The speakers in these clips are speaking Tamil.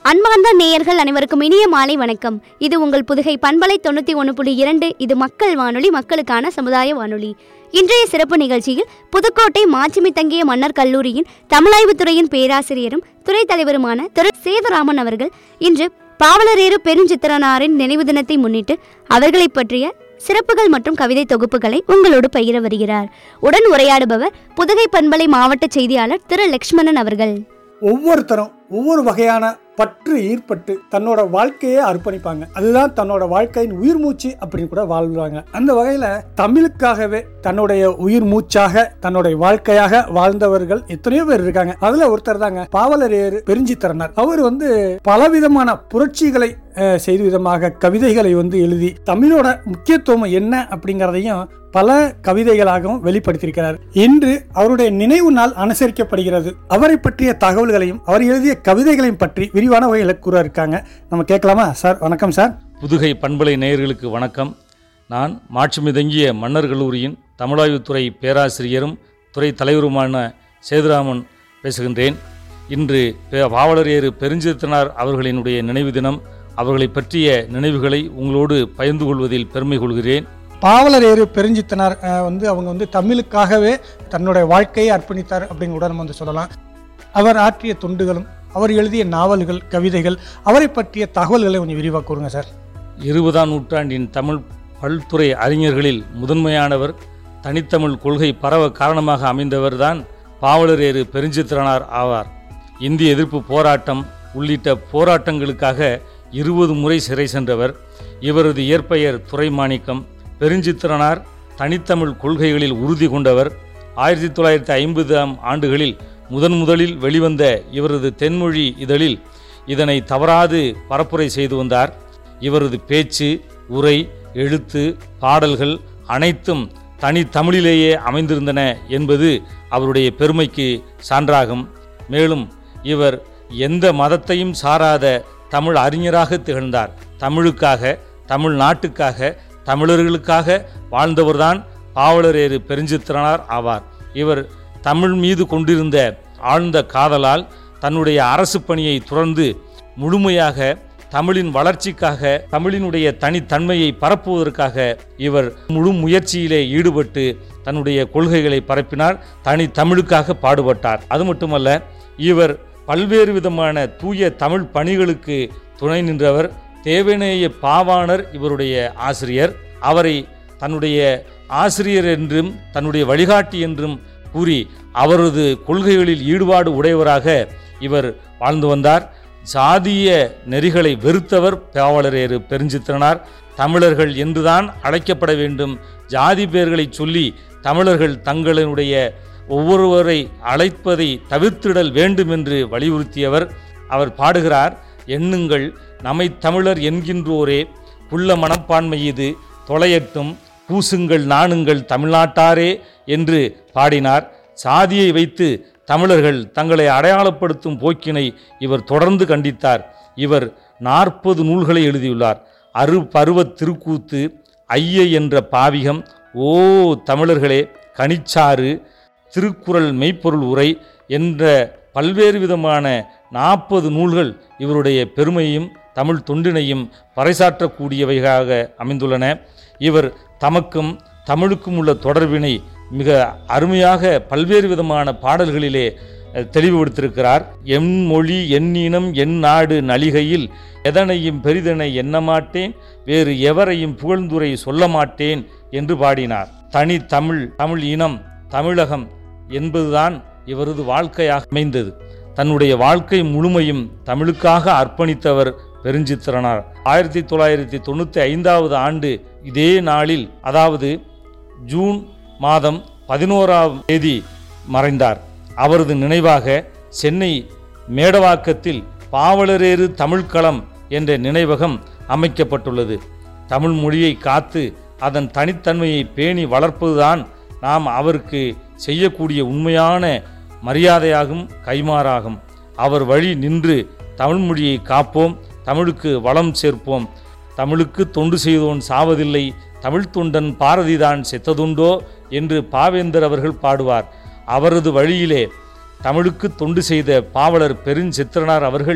அன்பார்ந்த நேயர்கள் அனைவருக்கும் இனிய மாலை வணக்கம் இது உங்கள் புதுகை பண்பலை தொண்ணூற்றி ஒன்று புள்ளி இரண்டு இது மக்கள் வானொலி மக்களுக்கான சமுதாய வானொலி இன்றைய சிறப்பு நிகழ்ச்சியில் புதுக்கோட்டை மாட்சிமை தங்கிய மன்னர் கல்லூரியின் தமிழாய்வுத்துறையின் பேராசிரியரும் துறை தலைவருமான திரு சேதுராமன் அவர்கள் இன்று பாவலரேறு பெருஞ்சித்திரனாரின் நினைவு தினத்தை முன்னிட்டு அவர்களைப் பற்றிய சிறப்புகள் மற்றும் கவிதை தொகுப்புகளை உங்களோடு பகிர வருகிறார் உடன் உரையாடுபவர் புதுகை பண்பலை மாவட்ட செய்தியாளர் திரு லக்ஷ்மணன் அவர்கள் ஒவ்வொருத்தரும் ஒவ்வொரு வகையான பற்று ஈர்ப்பட்டு தன்னோட வாழ்க்கையே அர்ப்பணிப்பாங்க அதுதான் தன்னோட வாழ்க்கையின் உயிர் மூச்சு அப்படின்னு கூட வாழ்வாங்க அந்த வகையில தமிழுக்காகவே தன்னுடைய உயிர் மூச்சாக தன்னுடைய வாழ்க்கையாக வாழ்ந்தவர்கள் எத்தனையோ பேர் இருக்காங்க அதுல ஒருத்தர் தாங்க பாவலரேறு பெருஞ்சித்திரனார் அவர் வந்து பலவிதமான புரட்சிகளை அஹ், செய்த விதமாக கவிதைகளை வந்து எழுதி தமிழோட முக்கியத்துவம் என்ன அப்படிங்கிறதையும் பல கவிதைகளாகவும் வெளிப்படுத்தியிருக்கிறார் இன்று அவருடைய நினைவு நாள் அனுசரிக்கப்படுகிறது அவரை பற்றிய தகவல்களையும் அவர் எழுதிய கவிதைகளையும் பற்றி விரிவான வகையில் கூற இருக்காங்க நம்ம கேட்கலாமா சார் வணக்கம் சார் புதுகை பண்பலை நேயர்களுக்கு வணக்கம் நான் மாட்சிமிதங்கிய மன்னர் கல்லூரியின் தமிழாய்வுத்துறை பேராசிரியரும் துறை தலைவருமான சேதுராமன் பேசுகின்றேன் இன்று பே- பாவலரேறு பெருஞ்சித்திரனார் அவர்களினுடைய நினைவு தினம் அவர்களை பற்றிய நினைவுகளை உங்களோடு பகிர்ந்து கொள்வதில் பெருமை கொள்கிறேன் பாவலரேறு பெருஞ்சித்தனார் அஹ், வந்து அவங்க வந்து தமிழுக்காகவே தன்னுடைய வாழ்க்கையை அர்ப்பணித்தார் அப்படின்னு கூட நம்ம வந்து சொல்லலாம் அவர் ஆற்றிய தொண்டுகளும் அவர் எழுதிய நாவல்கள் கவிதைகள் அவரை பற்றிய தகவல்களை கொஞ்சம் விரிவாக கூறுங்க சார் இருபதாம் நூற்றாண்டின் தமிழ் பல்துறை அறிஞர்களில் முதன்மையானவர் தனித்தமிழ் கொள்கை பரவ காரணமாக அமைந்தவர்தான் பாவலரேறு பெருஞ்சித்திரனார் ஆவார் இந்திய எதிர்ப்பு போராட்டம் உள்ளிட்ட போராட்டங்களுக்காக இருபது முறை சிறை சென்றவர் இவரது இயற்பெயர் துரைமாணிக்கம் பெருஞ்சித்திரனார் தனித்தமிழ் கொள்கைகளில் உறுதி கொண்டவர் ஆயிரத்தி தொள்ளாயிரத்தி ஐம்பதாம் ஆண்டுகளில் முதன் முதலில் வெளிவந்த இவரது தென்மொழி இதழில் இதனை தவறாது பரப்புரை செய்து வந்தார் இவரது பேச்சு உரை எழுத்து பாடல்கள் அனைத்தும் தனி தமிழிலேயே அமைந்திருந்தன என்பது அவருடைய பெருமைக்கு சான்றாகும் மேலும் இவர் எந்த மதத்தையும் சாராத தமிழ் அறிஞராக திகழ்ந்தார் தமிழுக்காக தமிழ் நாட்டுக்காக தமிழர்களுக்காக வாழ்ந்தவர்தான் பாவலரேறு பெருஞ்சித்திரனார் ஆவார் இவர் தமிழ் மீது கொண்டிருந்த ஆழ்ந்த காதலால் தன்னுடைய அரசு பணியை துறந்து முழுமையாக தமிழின் வளர்ச்சிக்காக தமிழினுடைய தனித்தன்மையை பரப்புவதற்காக இவர் முழு முயற்சியிலே ஈடுபட்டு தன்னுடைய கொள்கைகளை பரப்பினார் தனி தமிழுக்காக பாடுபட்டார் அது மட்டுமல்ல இவர் பல்வேறு விதமான தூய தமிழ் பணிகளுக்கு துணை நின்றவர் தேவநேய பாவாணர் இவருடைய ஆசிரியர் அவரை தன்னுடைய ஆசிரியர் என்றும் தன்னுடைய வழிகாட்டி என்றும் கூறி அவரது கொள்கைகளில் ஈடுபாடு உடையவராக இவர் வாழ்ந்து வந்தார் சாதிய நெறிகளை வெறுத்தவர் பாவலரேறு பெருஞ்சித்திரனார் தமிழர்கள் என்றுதான் அழைக்கப்பட வேண்டும் ஜாதி பெயர்களை சொல்லி தமிழர்கள் தங்களுடைய ஒவ்வொருவரை அழைப்பதை தவிர்த்திடல் வேண்டும் என்று வலியுறுத்தியவர் அவர் பாடுகிறார் எண்ணுங்கள் நம்மை தமிழர் என்கின்றோரே குள்ள மனப்பான்மை இது தொலையட்டும் பூசுங்கள் நாணுங்கள் தமிழ்நாட்டாரே என்று பாடினார் சாதியை வைத்து தமிழர்கள் தங்களை அடையாளப்படுத்தும் போக்கினை இவர் தொடர்ந்து கண்டித்தார் இவர் நாற்பது நூல்களை எழுதியுள்ளார் அரு பருவத் திருக்கூத்து ஐய என்ற பாவிகம் ஓ தமிழர்களே கனிச்சாறு திருக்குறள் மெய்ப்பொருள் உரை என்ற பல்வேறு விதமான நாற்பது நூல்கள் இவருடைய பெருமையும் தமிழ் தொண்டினையும் பறைசாற்றக்கூடியவையாக அமைந்துள்ளன இவர் தமக்கும் தமிழுக்கும் உள்ள தொடர்பினை மிக அருமையாக பல்வேறு விதமான பாடல்களிலே அஹ், தெளிவுபடுத்தியிருக்கிறார் என் மொழி என் இனம் என் நாடு நலிகையில் எதனையும் பெரிதென எண்ண மாட்டேன் வேறு எவரையும் புகழ்ந்துரை சொல்ல மாட்டேன் என்று பாடினார் தனி தமிழ் தமிழ் இனம் தமிழகம் என்பதுதான் இவரது வாழ்க்கையாக அமைந்தது தன்னுடைய வாழ்க்கை முழுமையும் தமிழுக்காக அர்ப்பணித்தவர் பெருஞ்சித்திரனார் ஆயிரத்தி தொள்ளாயிரத்தி தொண்ணூற்றி ஐந்தாவது ஆண்டு இதே நாளில் அதாவது ஜூன் மாதம் பதினோராம் தேதி மறைந்தார் அவரது நினைவாக சென்னை மேடவாக்கத்தில் பாவலரேறு தமிழ்க்களம் என்ற நினைவகம் அமைக்கப்பட்டுள்ளது தமிழ் மொழியை காத்து அதன் தனித்தன்மையை பேணி வளர்ப்பதுதான் நாம் அவருக்கு செய்யக்கூடிய உண்மையான மரியாதையாகும் கைமாறாகும் அவர் வழி நின்று தமிழ் மொழியை காப்போம் தமிழுக்கு வளம் சேர்ப்போம் தமிழுக்கு தொண்டு செய்தோன் சாவதில்லை தமிழ் தொண்டன் பாரதிதான் செத்ததுண்டோ என்று பாவேந்தர் அவர்கள் பாடுவார் அவரது வழியிலே தமிழுக்கு தொண்டு செய்த பாவலர் பெருஞ்சித்திரனார் அவர்கள்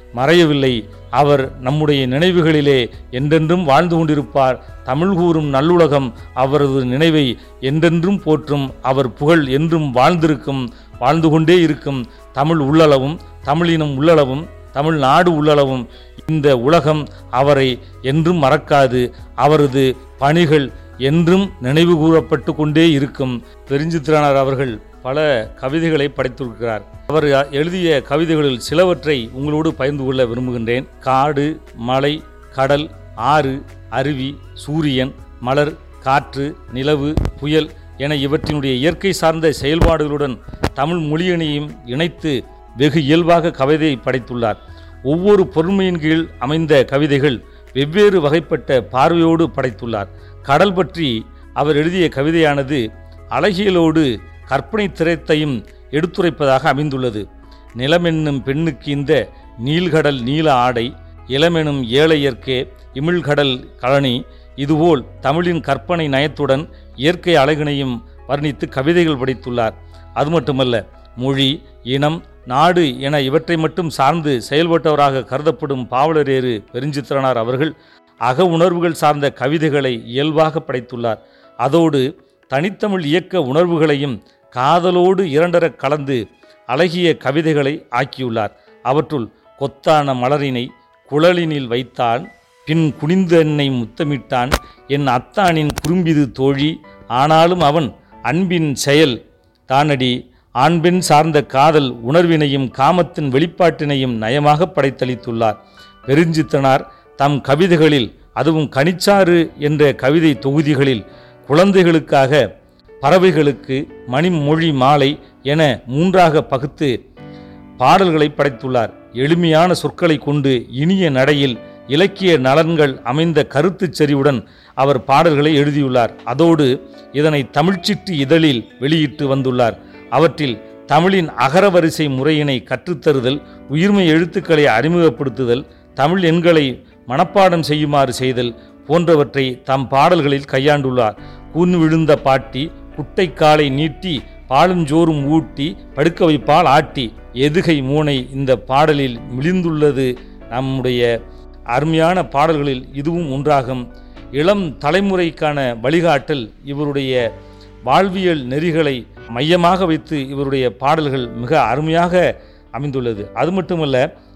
மறையவில்லை அவர் நம்முடைய நினைவுகளிலே என்றென்றும் வாழ்ந்து கொண்டிருப்பார் தமிழ் கூறும் நல்லுலகம் அவரது நினைவை என்றென்றும் போற்றும் அவர் புகழ் என்றும் வாழ்ந்திருக்கும் வாழ்ந்து கொண்டே இருக்கும் தமிழ் உள்ளளவும் தமிழினம் உள்ளளவும் தமிழ் நாடு உள்ளளவும் இந்த உலகம் அவரை என்றும் மறக்காது அவரது பணிகள் என்றும் நினைவு கூறப்பட்டு கொண்டே இருக்கும் பெருஞ்சித்திரனார் அவர்கள் பல கவிதைகளை படைத்திருக்கிறார் அவர் எழுதிய கவிதைகளில் சிலவற்றை உங்களோடு பகிர்ந்து கொள்ள விரும்புகின்றேன் காடு மலை கடல் ஆறு அருவி சூரியன் மலர் காற்று நிலவு புயல் என இவற்றினுடைய இயற்கை சார்ந்த செயல்பாடுகளுடன் தமிழ் மொழியணியையும் இணைத்து வெகு இயல்பாக கவிதை படைத்துள்ளார் ஒவ்வொரு பொறுமையின் கீழ் அமைந்த கவிதைகள் வெவ்வேறு வகைப்பட்ட பார்வையோடு படைத்துள்ளார் கடல் பற்றி அவர் எழுதிய கவிதையானது அழகியலோடு கற்பனை திறத்தையும் எடுத்துரைப்பதாக அமைந்துள்ளது நிலமென்னும் பெண்ணுக்கு இந்த நீள்கடல் நீல ஆடை இளமெனும் ஏழையர்க்கே இமிழ்கடல் கழனி இதுபோல் தமிழின் கற்பனை நயத்துடன் இயற்கை அழகினையும் வர்ணித்து கவிதைகள் படைத்துள்ளார் அது மட்டுமல்ல மொழி இனம் நாடு என இவற்றை மட்டும் சார்ந்து செயல்பட்டவராக கருதப்படும் பாவலரேறு பெருஞ்சித்திரனார் அவர்கள் அக உணர்வுகள் சார்ந்த கவிதைகளை இயல்பாக படைத்துள்ளார் அதோடு தனித்தமிழ் இயக்க உணர்வுகளையும் காதலோடு இரண்டரக் கலந்து அழகிய கவிதைகளை ஆக்கியுள்ளார் அவற்றுள் கொத்தான மலரினை குழலினில் வைத்தான் பின் குனிந்து என்னை முத்தமிட்டான் என் அத்தானின் குறும்பிது தோழி ஆனாலும் அவன் அன்பின் செயல் தானடி ஆண்பெண் சார்ந்த காதல் உணர்வினையும் காமத்தின் வெளிப்பாட்டினையும் நயமாக படைத்தளித்துள்ளார் பெருஞ்சித்தனார் தம் கவிதைகளில் அதுவும் கனிச்சாறு என்ற கவிதை தொகுதிகளில் குழந்தைகளுக்காக பறவைகளுக்கு மணிமொழி மாலை என மூன்றாக பகுத்து பாடல்களை படைத்துள்ளார் எளிமையான சொற்களை கொண்டு இனிய நடையில் இலக்கிய நலன்கள் அமைந்த கருத்துச் செறிவுடன் அவர் பாடல்களை எழுதியுள்ளார் அதோடு இதனை தமிழ்ச்சிட்டு இதழில் வெளியிட்டு வந்துள்ளார் அவற்றில் தமிழின் அகரவரிசை முறையினை கற்றுத்தருதல் உயிர்மை எழுத்துக்களை அறிமுகப்படுத்துதல் தமிழ் எண்களை மனப்பாடம் செய்யுமாறு செய்தல் போன்றவற்றை தம் பாடல்களில் கையாண்டுள்ளார் கூன் விழுந்த பாட்டி குட்டை காலை நீட்டி பாலும் ஜோறும் ஊட்டி படுக்க வைப்பால் ஆட்டி எதுகை மூனை இந்த பாடலில் மிளிந்துள்ளது நம்முடைய அருமையான பாடல்களில் இதுவும் ஒன்றாகும் இளம் தலைமுறைக்கான வழிகாட்டல் இவருடைய வாழ்வியல் நெறிகளை மையமாக வைத்து இவருடைய பாடல்கள் மிக அருமையாக அமைந்துள்ளது அது மட்டுமல்ல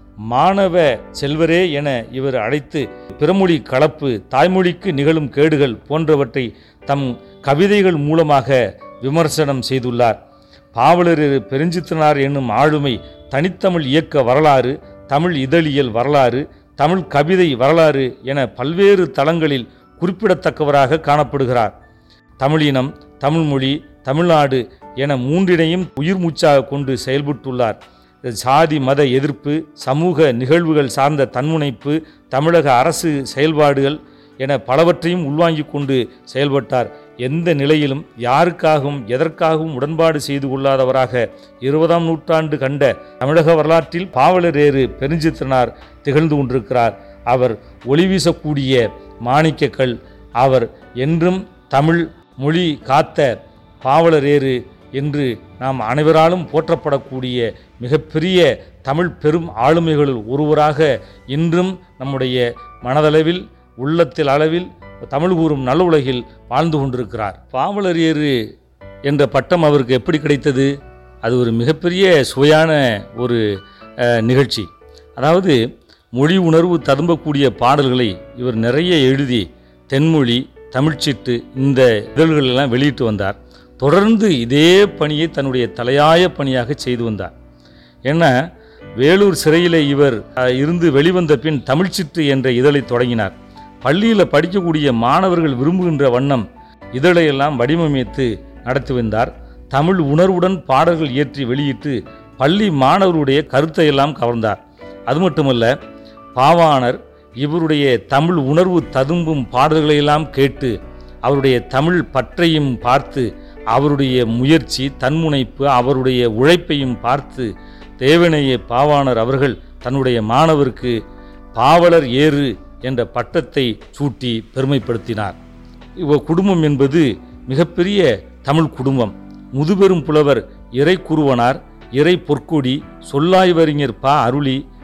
மாணவ செல்வரே என இவர் அழைத்து பிறமொழி கலப்பு தாய்மொழிக்கு நிகழும் கேடுகள் போன்றவற்றை தம் கவிதைகள் மூலமாக விமர்சனம் செய்துள்ளார் பாவலர் பெருஞ்சித்திரனார் என்னும் ஆளுமை தனித்தமிழ் இயக்க வரலாறு தமிழ் இதழியல் வரலாறு தமிழ் கவிதை வரலாறு என பல்வேறு தளங்களில் குறிப்பிடத்தக்கவராக காணப்படுகிறார் தமிழினம் தமிழ்மொழி தமிழ்நாடு என மூன்றினையும் உயிர் மூச்சாக கொண்டு செயல்பட்டுள்ளார் சாதி மத எதிர்ப்பு சமூக நிகழ்வுகள் சார்ந்த தன்முனைப்பு தமிழக அரசு செயல்பாடுகள் என பலவற்றையும் உள்வாங்கிக் கொண்டு செயல்பட்டார் எந்த நிலையிலும் யாருக்காகவும் எதற்காகவும் உடன்பாடு செய்து கொள்ளாதவராக இருபதாம் நூற்றாண்டு கண்ட தமிழக வரலாற்றில் பாவலரேறு பெருஞ்சித்திரனார் திகழ்ந்து கொண்டிருக்கிறார் அவர் ஒளி வீசக்கூடிய மாணிக்கக்கல் அவர் என்றும் தமிழ் மொழி காத்த பாவலரேறு என்று நாம் அனைவராலும் போற்றப்படக்கூடிய மிகப்பெரிய தமிழ் பெரும் ஆளுமைகளில் ஒருவராக இன்றும் நம்முடைய மனதளவில் உள்ளத்தில் அளவில் தமிழ் கூறும் நல்ல உலகில் வாழ்ந்து கொண்டிருக்கிறார் பாவலரேறு என்ற பட்டம் அவருக்கு எப்படி கிடைத்தது அது ஒரு மிகப்பெரிய சுவையான ஒரு அஹ், நிகழ்ச்சி அதாவது மொழி உணர்வு ததும்பக்கூடிய பாடல்களை இவர் நிறைய எழுதி தென்மொழி தமிழ்ச்சிட்டு இந்த இதழ்கள் எல்லாம் வெளியிட்டு வந்தார் தொடர்ந்து இதே பணியை தன்னுடைய தலையாய பணியாக செய்து வந்தார் ஏன்னா வேலூர் சிறையில் இவர் அஹ், இருந்து வெளிவந்த பின் தமிழ்ச்சிட்டு என்ற இதழை தொடங்கினார் பள்ளியில் படிக்கக்கூடிய மாணவர்கள் விரும்புகின்ற வண்ணம் இதழையெல்லாம் வடிவமைத்து நடத்தி வந்தார் தமிழ் உணர்வுடன் பாடல்கள் இயற்றி வெளியிட்டு பள்ளி மாணவருடைய கருத்தை எல்லாம் கவர்ந்தார் அது மட்டுமல்ல பாவாணர் இவருடைய தமிழ் உணர்வு ததும்பும் பாடல்களையெல்லாம் கேட்டு அவருடைய தமிழ் பற்றையும் பார்த்து அவருடைய முயற்சி தன்முனைப்பு அவருடைய உழைப்பையும் பார்த்து தேவனைய பாவாணர் அவர்கள் தன்னுடைய மாணவருக்கு பாவலர் ஏறு என்ற பட்டத்தை சூட்டி பெருமைப்படுத்தினார் இவ குடும்பம் என்பது மிகப்பெரிய தமிழ் குடும்பம் முதுபெரும் புலவர் இறை குருவனார் இறை பொற்கொடி சொல்லாய்வறிஞர் பா அருளி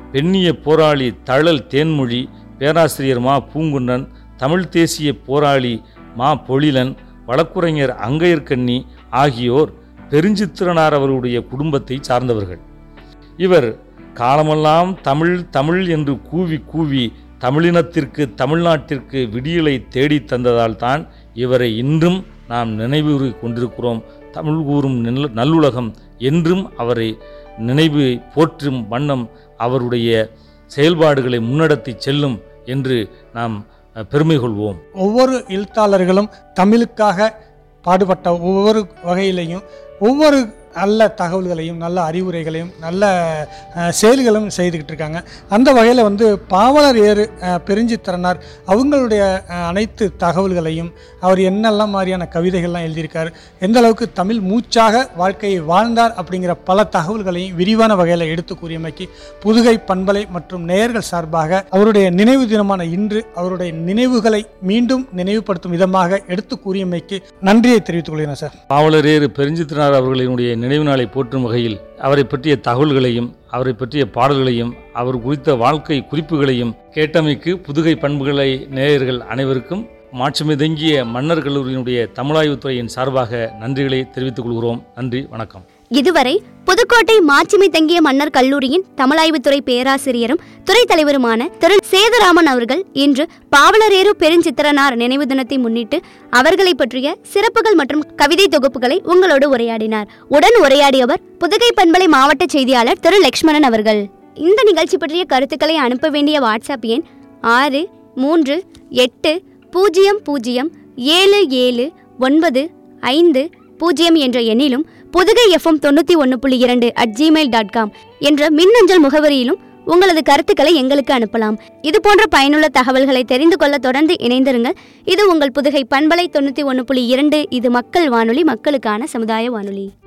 பெண்ணிய போராளி தழல் தேன்மொழி பேராசிரியர் மா பூங்குன்றன் தமிழ் தேசிய போராளி மா பொழிலன் வழக்குரைஞர் அங்கையர்கண்ணி ஆகியோர் பெருஞ்சித்திரனார் அவருடைய குடும்பத்தை சார்ந்தவர்கள் இவர் காலமெல்லாம் தமிழ் தமிழ் என்று கூவி கூவி தமிழினத்திற்கு தமிழ்நாட்டிற்கு விடியலை தேடித் தந்ததால் தான் இவரை இன்றும் நாம் நினைவு கொண்டிருக்கிறோம் தமிழ் கூறும் நல்- நல்லுலகம் என்றும் அவரை நினைவு போற்றும் வண்ணம் அவருடைய செயல்பாடுகளை முன்னெடுத்தி செல்லும் என்று நாம் அஹ், பெருமை கொள்வோம் ஒவ்வொரு எழுத்தாளர்களும் தமிழுக்காக பாடுபட்ட ஒவ்வொரு வகையிலையும் ஒவ்வொரு நல்ல தகவல்களையும் நல்ல அறிவுரைகளையும் நல்ல அஹ், செயல்களும் செய்துக்கிட்டு இருக்காங்க அந்த வகையில் வந்து பாவலர் ஏறு அஹ், பெருஞ்சித்திரனார் அவங்களுடைய அஹ், அனைத்து தகவல்களையும் அவர் என்னெல்லாம் மாதிரியான கவிதைகள்லாம் எழுதியிருக்கார் எந்த அளவுக்கு தமிழ் மூச்சாக வாழ்க்கையை வாழ்ந்தார் அப்படிங்கிற பல தகவல்களையும் விரிவான வகையில் எடுத்து கூறியமைக்கு புதுகை பண்பலை மற்றும் நேயர்கள் சார்பாக அவருடைய நினைவு தினமான இன்று அவருடைய நினைவுகளை மீண்டும் நினைவுபடுத்தும் விதமாக எடுத்து கூறியமைக்கு நன்றியை தெரிவித்துக் கொள்கிறேன் சார் பாவலரேறு பெருஞ்சித்திரனார் அவர்களினுடைய நினைவு நாளை போற்றும் வகையில் அவரை பற்றிய தகவல்களையும் அவரை பற்றிய பாடல்களையும் அவர் குறித்த வாழ்க்கை குறிப்புகளையும் கேட்டமைக்கு புதுகை பண்புகளை நேயர்கள் அனைவருக்கும் மாட்சிமிதங்கிய மன்னர் கல்லூரியினுடைய தமிழாய்வுத்துறையின் சார்பாக நன்றிகளை தெரிவித்துக் கொள்கிறோம் நன்றி வணக்கம் இதுவரை புதுக்கோட்டை மாட்சிமை தங்கிய மன்னர் கல்லூரியின் தமிழாய்வுத்துறை பேராசிரியரும் துறை தலைவருமான திரு சேதுராமன் அவர்கள் இன்று பாவலரேறு பெருஞ்சித்திரனார் நினைவு தினத்தை முன்னிட்டு அவர்களை பற்றிய சிறப்புகள் மற்றும் கவிதை தொகுப்புகளை உங்களோடு உரையாடினார் உடன் உரையாடியவர் புதுகை பண்பலை மாவட்ட செய்தியாளர் திரு லக்ஷ்மணன் அவர்கள் இந்த நிகழ்ச்சி பற்றிய கருத்துக்களை அனுப்ப வேண்டிய வாட்ஸ்அப் எண் ஆறு மூன்று எட்டு பூஜ்ஜியம் பூஜ்ஜியம் ஏழு ஏழு ஒன்பது ஐந்து பூஜ்ஜியம் என்ற எண்ணிலும் புதுகை எஃப்எம் தொண்ணூற்றி ஒன்று புள்ளி இரண்டு அட் ஜிமெயில் டாட் காம் என்ற மின்னஞ்சல் முகவரியிலும் உங்களது கருத்துக்களை எங்களுக்கு அனுப்பலாம் இது போன்ற பயனுள்ள தகவல்களை தெரிந்து கொள்ள தொடர்ந்து இணைந்திருங்கள் இது உங்கள் புதுகை பண்பலை தொண்ணூற்றி ஒன்று புள்ளி இரண்டு இது மக்கள் வானொலி மக்களுக்கான சமுதாய வானொலி